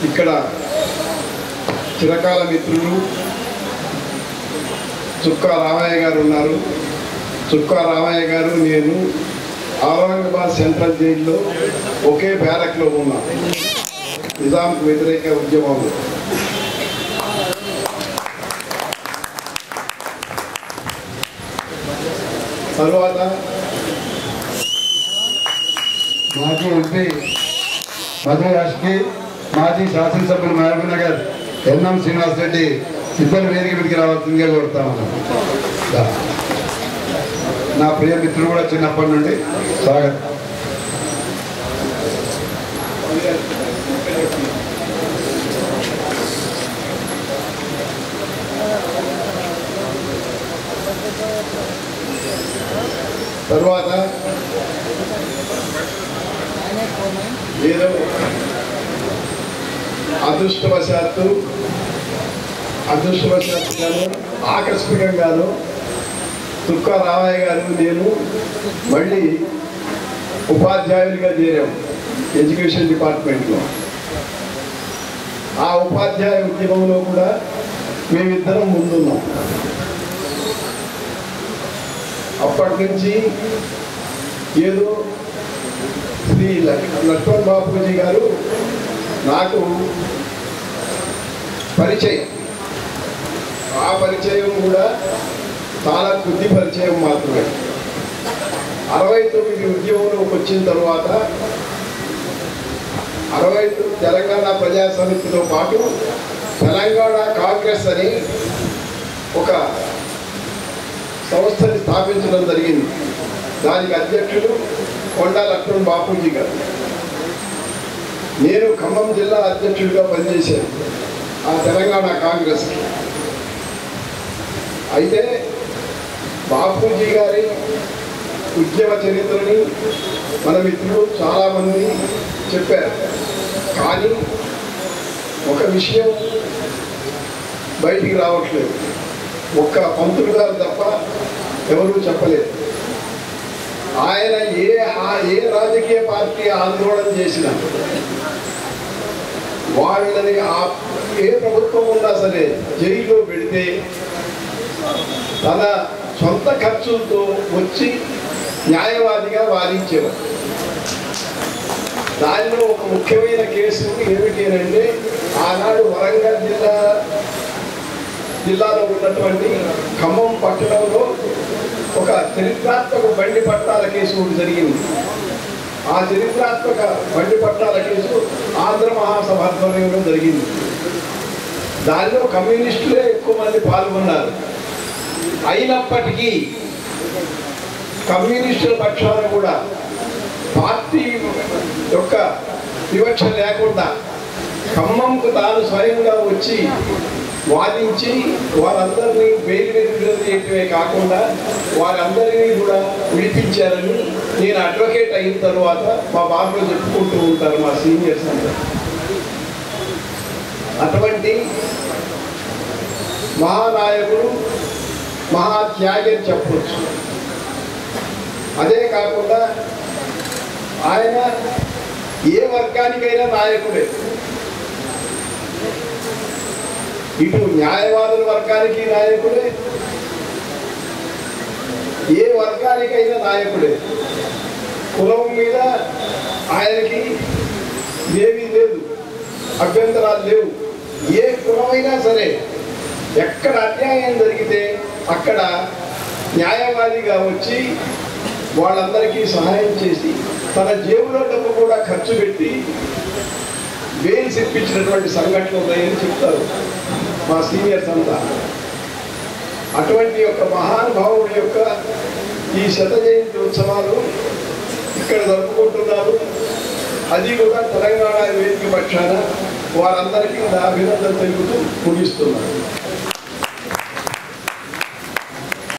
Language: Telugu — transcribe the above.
ఇక్కడ చిరకాల మిత్రులు చుక్కా రామయ్య గారు ఉన్నారు చుక్కా రామయ్య గారు నేను ఔరంగాబాద్ సెంట్రల్ జైల్లో ఒకే బ్యారక్లో ఉన్నాం నిజాంకు వ్యతిరేక ఉద్యమంలో తరువాత మాజీ ఎంపీ మధు యాష్కి మాజీ శాసనసభ్యులు మహబూబ్ నగర్ ఎన్ఎం శ్రీనివాస్ రెడ్డి ఇద్దరు వేదిక మీదకి రావాల్సిందిగా కోరుతా ఉన్నాను దా. నా ప్రియ మిత్రులు కూడా చిన్నప్పటి నుండి స్వాగతం తరువాత ఏదో అదృష్టవశాత్తు అదృష్టవశాత్తుగాను ఆకస్మికంగాను తుక్కా రామయ్య గారు నేను మళ్ళీ ఉపాధ్యాయులుగా చేరాం ఎడ్యుకేషన్ డిపార్ట్మెంట్లో ఆ ఉపాధ్యాయ ఉద్యమంలో కూడా మేమిద్దరం ముందున్నాం అప్పటి నుంచి ఏదో శ్రీ లక్- లక్ష్మణ్ బాపూజీ గారు నాకు పరిచయం ఆ పరిచయం కూడా చాలా కొద్ది పరిచయం మాత్రమే అరవై తొమ్మిది ఉద్యమంలోకి వచ్చిన తర్వాత అరవై తొమ్మిది తెలంగాణ ప్రజా సమితితో పాటు తెలంగాణ కాంగ్రెస్ అని ఒక సంస్థని స్థాపించడం జరిగింది దానికి అధ్యక్షుడు కొండా లక్ష్మణ్ బాపూజీ గారు నేను ఖమ్మం జిల్లా అధ్యక్షుడిగా పనిచేశాను ఆ తెలంగాణ కాంగ్రెస్కి అయితే బాపూజీ గారి ఉద్యమ చరిత్రని మన మిత్రులు చాలామంది చెప్పారు కానీ ఒక విషయం బయటికి రావట్లేదు ఒక్క పంతులు గారు తప్ప ఎవరూ చెప్పలేదు ఆయన ఏ ఆ- ఏ రాజకీయ పార్టీ ఆందోళన చేసినా వాళ్ళని ఆ- ఏ ప్రభుత్వం ఉన్నా సరే జైల్లో పెడితే తన సొంత ఖర్చులతో వచ్చి న్యాయవాదిగా వాదించేవారు దానిలో ఒక ముఖ్యమైన కేసు ఏమిటి అని అంటే ఆనాడు వరంగల్ జిల్లా జిల్లాలో ఉన్నటువంటి ఖమ్మం పట్టణంలో ఒక చరిత్రాత్మక బండి పట్టాల కేసు ఒకటి జరిగింది ఆ చరిత్రాత్మక బండి పట్టాల కేసు ఆంధ్ర మహాసభ ఆధ్వర్యంలో జరిగింది దానిలో కమ్యూనిస్టులే ఎక్కువ మంది పాల్గొన్నారు అయినప్పటికీ కమ్యూనిస్టుల పక్షాన కూడా పార్టీ యొక్క వివక్ష లేకుండా ఖమ్మంకు తాను స్వయంగా వచ్చి వాదించి వారందరినీ బెయిల్ మీద విడుదల చేయటమే కాకుండా వారందరినీ కూడా విడిపించారని నేను అడ్వకేట్ అయిన తర్వాత మా బాబులో చెప్పుకుంటూ ఉంటారు మా సీనియర్స్ అందరూ అటువంటి మహానాయకుడు మహాత్యాగి అని చెప్పవచ్చు అదే కాకుండా ఆయన ఏ వర్గానికైనా నాయకుడే ఇటు న్యాయవాదుల వర్గానికి నాయకుడే ఏ వర్గానికైనా నాయకుడే కులం మీద ఆయనకి ఏమీ లేదు అభ్యంతరాలు లేవు ఏ కులమైనా సరే ఎక్కడ అన్యాయం జరిగితే అక్కడ న్యాయవాదిగా వచ్చి వాళ్ళందరికీ సహాయం చేసి తన జేబులో డబ్బు కూడా ఖర్చు పెట్టి బెయిల్స్ ఇప్పించినటువంటి సంఘటనలు ఉన్నాయని చెప్తారు మా సీనియర్స్ అంతా అటువంటి యొక్క మహానుభావుడి యొక్క ఈ శత జయంతి ఉత్సవాలు ఇక్కడ జరుపుకుంటున్నారు అది కూడా తెలంగాణ వేదిక పక్షాన వారందరికీ నా అభినందన తెలుపుతూ ముగిస్తున్నాను